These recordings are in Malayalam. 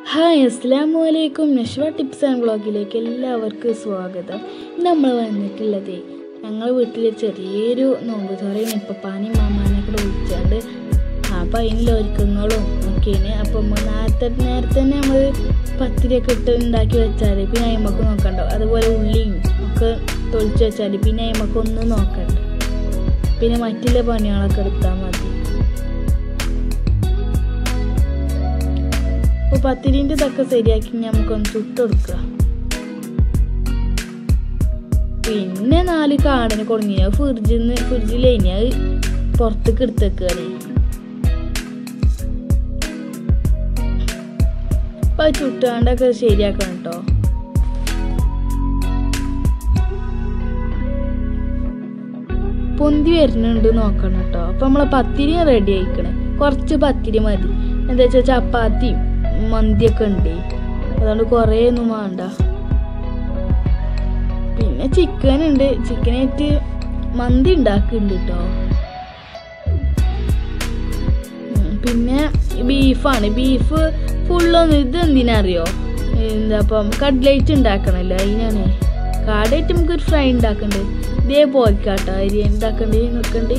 ഹായ് അസ്സാം വലൈക്കും നഷ്വ ടിപ്സ് ആൻഡ് വ്ളോഗിലേക്ക് എല്ലാവർക്കും സ്വാഗതം ഇന്ന് നമ്മൾ വന്നിട്ടുള്ളത് ഞങ്ങൾ വീട്ടിൽ ചെറിയൊരു നോമ്പ് തുറയും ഇപ്പപ്പാനെയും മാമാനെയൊക്കെ വിളിച്ചാണ്ട് അപ്പം അതിനുള്ള ഒരുക്കങ്ങളും ഒക്കെയാണ് അപ്പം നേരത്തെ നേരത്തെ തന്നെ നമ്മൾ പത്തിരിയൊക്കെ ഇട്ട് ഉണ്ടാക്കി വെച്ചാൽ പിന്നെ അമ്മക്ക് നോക്കണ്ട അതുപോലെ ഉള്ളിയും ഒക്കെ തൊളിച്ച് വെച്ചാൽ പിന്നെ അമ്മക്ക് ഒന്നും നോക്കണ്ട പിന്നെ മറ്റുള്ള പണികളൊക്കെ എടുത്താൽ മതി അപ്പോൾ പത്തിരിൻ്റെ ഇതൊക്കെ ശരിയാക്കി നമുക്കൊന്ന് ചുട്ടെടുക്കുക പിന്നെ നാല് കാടിന് കൊടുങ്ങി അത് ഫ്രിഡ്ജിൽ നിന്ന് ഫ്രിഡ്ജിൽ കഴിഞ്ഞ് അത് പുറത്തേക്ക് എടുത്തേക്കുകയാണ് അപ്പം അത് ചുട്ടാണ്ടൊക്കെ ശരിയാക്കണം കേട്ടോ പൊന്തി വരുന്നുണ്ട് നോക്കണം കേട്ടോ അപ്പം നമ്മളെ പത്തിരി റെഡി ആയിക്കണേ കുറച്ച് പത്തിരി മതി എന്താ വെച്ചാൽ ചപ്പാത്തിയും മന്തിയൊക്കെ ഉണ്ട് അതുകൊണ്ട് കുറേ ഒന്നും വേണ്ട പിന്നെ ചിക്കൻ ഉണ്ട് ചിക്കനായിട്ട് മന്തി ഉണ്ടാക്കുന്നുണ്ട് കേട്ടോ പിന്നെ ബീഫാണ് ബീഫ് ഫുള്ളൊന്നും ഇത് എന്തിനറിയോ എന്താ അപ്പം കട്ട്ലേറ്റ് ഉണ്ടാക്കണല്ലോ അതിനാണ് കാടായിട്ട് നമുക്കൊരു ഫ്രൈ ഉണ്ടാക്കണ്ടേ ഇതേപോലെ കേട്ടോ അരി ഉണ്ടാക്കണ്ടേ നോക്കണ്ടേ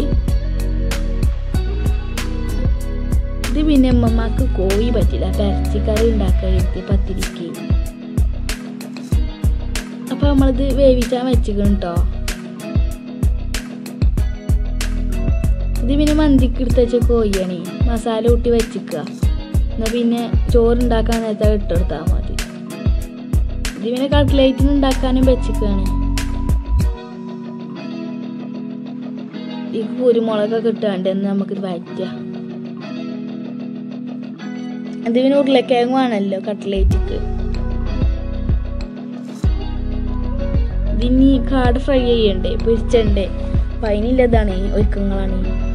ഇത് പിന്നെ അമ്മമ്മക്ക് കോഴി പറ്റില്ല അപ്പം ഇറച്ചിക്കറി ഉണ്ടാക്കരുത് പത്തിരിക്ക് അപ്പം നമ്മളിത് വേവിച്ചാൻ വെച്ചിക്കണം കേട്ടോ ഇത് പിന്നെ മന്തിക്ക് എടുത്ത് വെച്ച കോഴിയാണ് മസാല കൂട്ടി വെച്ചിക്കുക എന്നാൽ പിന്നെ ചോറുണ്ടാക്കാൻ നേരത്തെ ഇട്ടെടുത്താൽ മതി ഇത് പിന്നെ കട്ട്ലേറ്റിന് ഉണ്ടാക്കാനും വെച്ചിക്കുകയാണ് ഈ കുരുമുളകൊക്കെ ഇട്ടാണ്ട് എന്ന് നമുക്കിത് വഴറ്റാം അത് പിന്നെ ഉരുളക്കിഴങ്ങ് ആണല്ലോ കട്ട്ലേറ്റിക്ക് ഇതിനി കാട് ഫ്രൈ ചെയ്യണ്ടേ പൊരിച്ചണ്ടേ അപ്പം അതിനില്ലതാണ് ഒരുക്കങ്ങളാണ്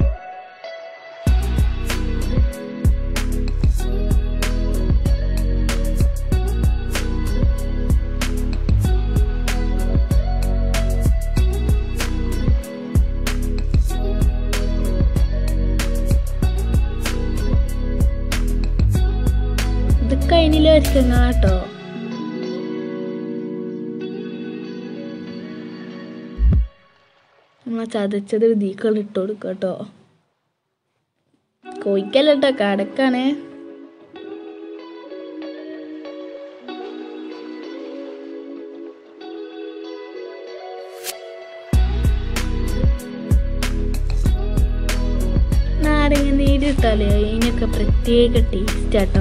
ഇതൊക്കെ അതിനില്ല ഒരുക്കങ്ങളാട്ടോ നമ്മളെ ചതച്ചത് ഇതിക്കൾ ഇട്ട് കൊടുക്കുക കേട്ടോ കോഴിക്കല്ല കേട്ടോ കടക്കാണ് നാരങ്ങ നീരിട്ടാലേ അതിനൊക്കെ പ്രത്യേക ടേസ്റ്റ് ആട്ടോ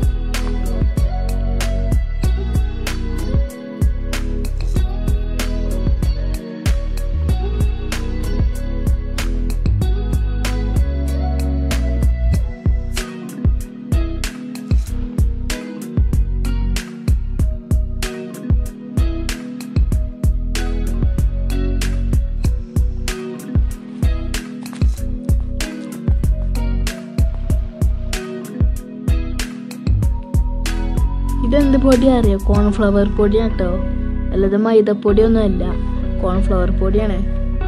ഇതെന്ത് പൊടി അറിയോ കോൺഫ്ലവർ പൊടിയാണ് കേട്ടോ അല്ലാതെ മൈദപ്പൊടിയൊന്നും അല്ല കോൺഫ്ലവർ പൊടിയാണ്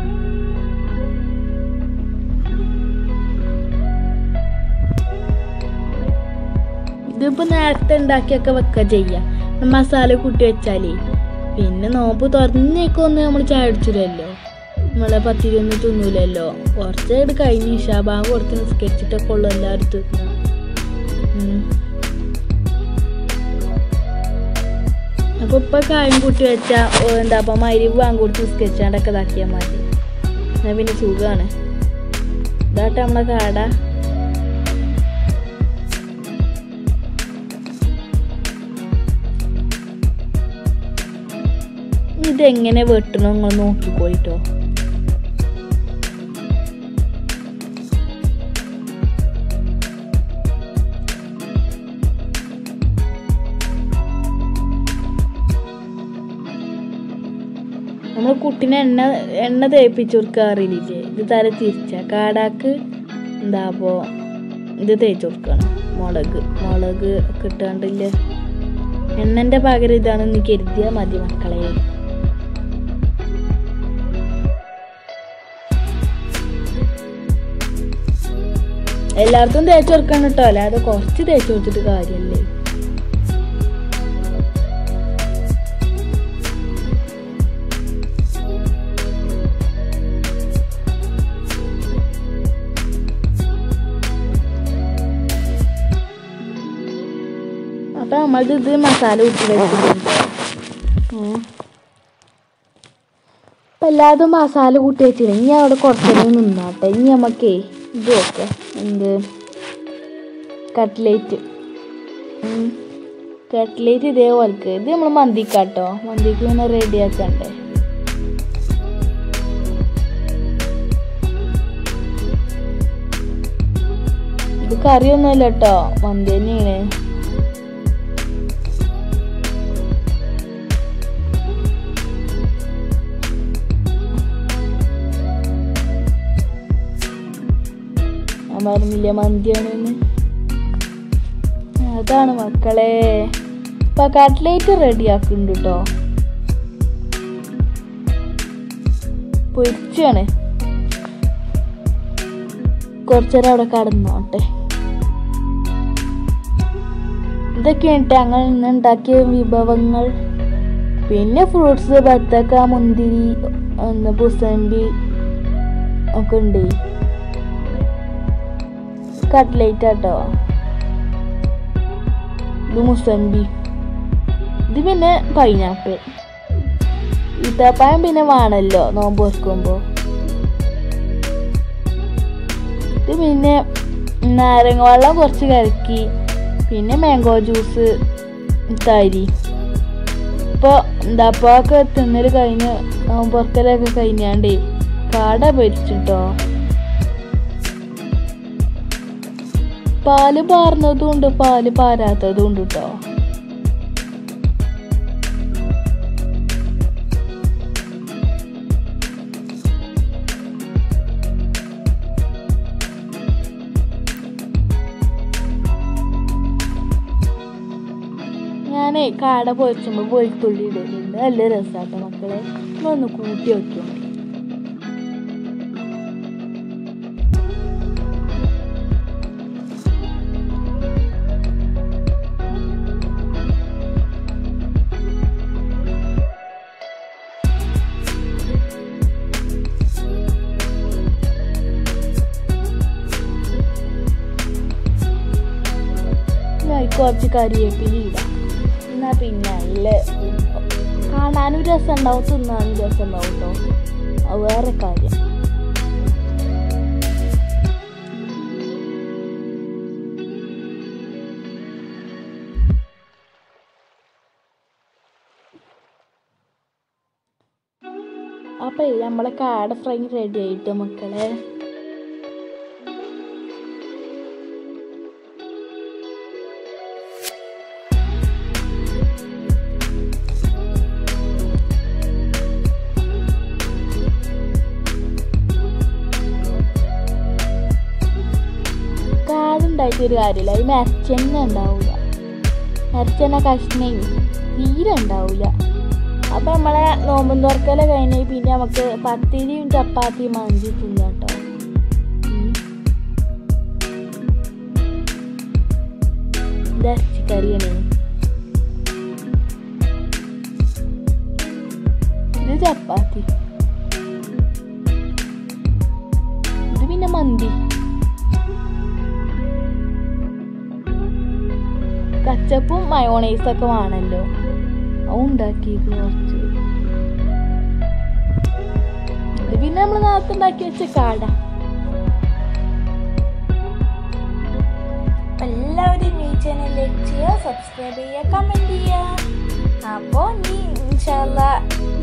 ഇതിപ്പോ നേരത്തെ ഉണ്ടാക്കിയൊക്കെ വെക്ക ചെയ്യാം മസാല കൂട്ടി വെച്ചാലേ പിന്നെ നോമ്പ് തുറന്നേക്കൊന്നും നമ്മൾ ചായ അടിച്ചില്ലല്ലോ നമ്മളെ പത്തിരി ഒന്നും തിന്നൂലല്ലോ കുറച്ചായിട്ട് കഴിഞ്ഞ് ഇഷാബാഗ് കൊടുത്ത് നിസ്കരിച്ചിട്ടൊക്കെ ഉള്ളു എല്ലാവരും തിന്നു അപ്പൊ ഇപ്പൊ കായം കൂട്ടി വെച്ചാ എന്താ അപ്പൊ മരി വാങ്ങിക്കൊടുത്ത് നിസ്കരിച്ചാണ്ടൊക്കെ ഇതാക്കിയാൽ മതി എന്നാ പിന്നെ സുഖമാണ് ഇതാട്ടെ നമ്മളെ കാട ഇതെങ്ങനെ വെട്ടണം നിങ്ങൾ നോക്കിക്കോളിട്ടോ നമ്മൾ കുട്ടീനെ എണ്ണ എണ്ണ തേപ്പിച്ച് കൊടുക്കാറില്ലേ ഇത് തല തിരിച്ച കാടാക്ക് എന്താ അപ്പോൾ ഇത് തേച്ച് കൊടുക്കണം മുളക് മുളക് ഒക്കെ ഇട്ടാണ്ടില്ലേ എണ്ണൻ്റെ പകരം ഇതാണെന്ന് കരുതിയാൽ മതി മക്കളെ എല്ലാവർക്കും തേച്ച് കൊടുക്കണം കേട്ടോ അല്ലാതെ കുറച്ച് തേച്ച് കൊടുത്തിട്ട് കാര്യമല്ലേ അപ്പം നമ്മളത് ഇത് മസാല കൂട്ടി വെക്കുന്നുണ്ട് അപ്പം എല്ലാതും മസാല കൂട്ടി വെച്ചില്ല ഇനി അവിടെ കുറച്ച് നേരം നിന്നാട്ടെ ഇനി നമുക്കേ ഇത് നോക്കാം എന്ത് കട്ട്ലേറ്റ് കട്ട്ലേറ്റ് ഇതേപോലക്ക് ഇത് നമ്മൾ മന്തിക്കാട്ടോ മന്തിക്ക് ഇങ്ങനെ റെഡിയാക്കണ്ടേ ഇത് കറിയൊന്നുമല്ല കേട്ടോ മന്തി തന്നെയാണ് ഞാൻ പറഞ്ഞില്ലേ മന്തിയാണെന്ന് അതാണ് മക്കളെ ഇപ്പൊ കട്ട്ലേറ്റ് റെഡിയാക്കുന്നുണ്ട് കേട്ടോ പൊരിച്ചാണ് കുറച്ചേരം അവിടെ കടന്നോട്ടെ ഇതൊക്കെയാണ് ഞങ്ങൾ ഇന്ന് ഉണ്ടാക്കിയ വിഭവങ്ങൾ പിന്നെ ഫ്രൂട്ട്സ് ബത്തക്ക മുന്തിരി എന്താ പുസമ്പി ഒക്കെ ഉണ്ട് കട്ട്ലേറ്റ് ആട്ടോ ഇത് മുസമ്പി ഇത് പിന്നെ പൈനാപ്പിൾ ഈത്തപ്പഴം പിന്നെ വേണമല്ലോ നോമ്പ് വെക്കുമ്പോൾ ഇത് പിന്നെ നാരങ്ങ വെള്ളം കുറച്ച് കലക്കി പിന്നെ മാംഗോ ജ്യൂസ് തരി ഇപ്പോൾ എന്താ അപ്പൊക്കെ തിന്നല് കഴിഞ്ഞ് പൊറക്കലൊക്കെ കഴിഞ്ഞാണ്ടേ കാട പൊരിച്ചിട്ടോ പാല് പാർന്നതും ഉണ്ട് പാല് പാരാത്തതും ഉണ്ട് കേട്ടോ ഞാനേ കാട പൊരിച്ചുമ്പോൾ വെളുത്തുള്ളി ഇടലുണ്ട് നല്ല രസമാട്ടോ മക്കളെ ഒന്ന് കൂട്ടി വെക്കും ഞാൻ കുറച്ച് കറിവേപ്പില ഇടാം എന്നാ പിന്നെ നല്ല കാണാനും രസം ഉണ്ടാവും തിന്നാനും രസം ഉണ്ടാവും കേട്ടോ അത് വേറെ കാര്യം അപ്പൊ നമ്മളെ കാട ഫ്രൈ റെഡി ആയിട്ട് മക്കളെ കാടുണ്ടായിട്ട് ഒരു കാര്യമില്ല അതിന് അരച്ചെണ്ണ ഉണ്ടാവില്ല അരച്ചെണ്ണ കഷ്ണ തീരെ ഉണ്ടാവില്ല അപ്പം നമ്മളെ നോമ്പും തുറക്കല കഴിഞ്ഞ് പിന്നെ നമുക്ക് പത്തിരിയും ചപ്പാത്തിയും മന്തി തിന്നാം കേട്ടോ ഇത് ഇറച്ചിക്കറിയാണ് ഇത് ചപ്പാത്തി ഇത് പിന്നെ മന്തി കച്ചപ്പും മയോണൈസൊക്കെ വേണമല്ലോ അത് ഉണ്ടാക്കി കുറച്ച് ഇത് പിന്നെ നമ്മൾ നേരത്തെ ഉണ്ടാക്കി വെച്ച കാട എല്ലാവരും ഈ ചാനൽ ലൈക്ക് ചെയ്യുക സബ്സ്ക്രൈബ് ചെയ്യുക കമൻറ്റ് ചെയ്യുക അപ്പോൾ നീ ഇൻഷാല്ല